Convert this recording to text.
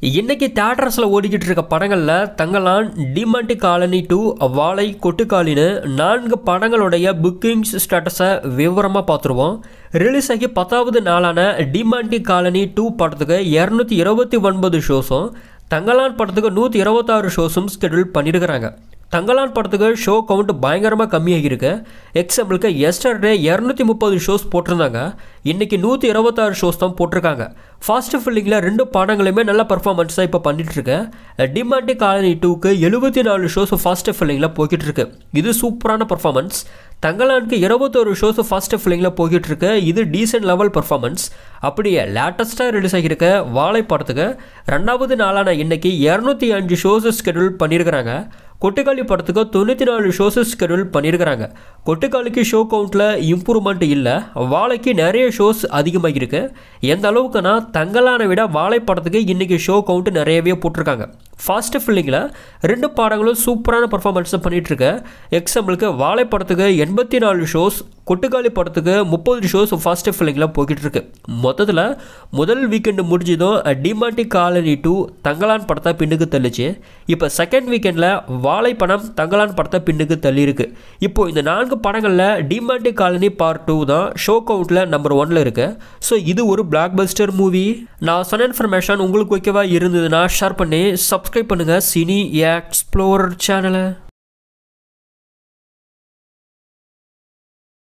இன்னைக்கு தேட்டர்ஸில் ஓடிக்கிட்டு இருக்க படங்களில் தங்கலான் டிமாண்டி காலனி டூ வாழை கொட்டுக்காலின்னு நான்கு படங்களுடைய புக்கிங்ஸ் ஸ்டேட்டஸை விவரமாக பார்த்துருவோம் ரிலீஸ் ஆகி பத்தாவது நாளான டிமாண்டி காலனி டூ படத்துக்கு இரநூத்தி இருபத்தி ஒன்பது ஷோஸும் தங்கலான் படத்துக்கு நூற்றி இருபத்தாறு ஷோஸும் ஸ்கெடியூல் பண்ணியிருக்கிறாங்க தங்கலான் படத்துக்கு ஷோ கவுண்ட் பயங்கரமாக கம்மியாகிருக்கு எக்ஸாம்பிளுக்கு எஸ்டர்டே இரநூத்தி முப்பது ஷோஸ் போட்டிருந்தாங்க இன்றைக்கி நூற்றி இருபத்தாறு ஷோஸ் தான் போட்டிருக்காங்க ஃபாஸ்ட் ஃபில்லிங்கில் ரெண்டு படங்களுமே நல்ல பர்ஃபார்மன்ஸாக இப்போ பண்ணிகிட்ருக்கு டிமாண்டி காலனி டூக்கு எழுபத்தி நாலு ஷோஸ் ஃபாஸ்ட் ஃபில்லிங்கில் போய்கிட்டு இருக்கு இது சூப்பரான பர்ஃபார்மன்ஸ் தங்கலானுக்கு இருபத்தொரு ஷோஸ் ஃபர்ஸ்ட் ஃபில்லிங்கில் போய்கிட்டு இருக்கு இது டீசென்ட் லெவல் பர்ஃபார்மன்ஸ் அப்படியே லேட்டஸ்ட்டாக ரிலீஸ் ஆகியிருக்க வாழை படத்துக்கு ரெண்டாவது நாளான இன்னைக்கு இரநூத்தி அஞ்சு ஷோஸ் ஸ்கெடியூல் பண்ணியிருக்கிறாங்க கொட்டுக்காளி படத்துக்கு தொண்ணூற்றி நாலு ஷோஸ் ஸ்கெடியூல் பண்ணியிருக்கிறாங்க கொட்டுக்காளிக்கு ஷோ கவுண்ட்டில் இம்ப்ரூவ்மெண்ட் இல்லை வாழைக்கு நிறைய ஷோஸ் அதிகமாக இருக்குது எந்த அளவுக்குன்னா தங்கலானை விட வாழை படத்துக்கு இன்றைக்கி ஷோ கவுண்ட் நிறையவே போட்டிருக்காங்க ஃபாஸ்ட் ஃபில்லிங்கில் ரெண்டு பாடங்களும் சூப்பரான பர்ஃபார்மன்ஸை பண்ணிகிட்ருக்கு எக்ஸாம்பிளுக்கு வாழை படத்துக்கு எண்பத்தி நாலு ஷோஸ் கொட்டுக்காளி படத்துக்கு முப்பது ஷோஸ் ஃபர்ஸ்ட் ஃபில்லிங்கில் போய்கிட்டு இருக்கு மொத்தத்தில் முதல் வீக்கெண்டு முடிஞ்சதும் டிமாண்டி காலனி டூ தங்கலான் படத்தை பின்னுக்கு தள்ளிச்சு இப்போ செகண்ட் வீக்கெண்டில் வாழை படம் தங்கலான் படத்தை பின்னுக்கு தள்ளியிருக்கு இப்போ இந்த நான்கு படங்களில் டிமாண்டி காலனி பார்ட் டூ தான் ஷோ கவுண்டில் நம்பர் ஒனில் இருக்குது ஸோ இது ஒரு பிளாக் பஸ்டர் மூவி நான் சொன்ன இன்ஃபர்மேஷன் உங்களுக்கு ஓகேவா இருந்ததுன்னா ஷேர் பண்ணி சப்ஸ்கிரைப் பண்ணுங்கள் சினி எக்ஸ்ப்ளோர் சேனலை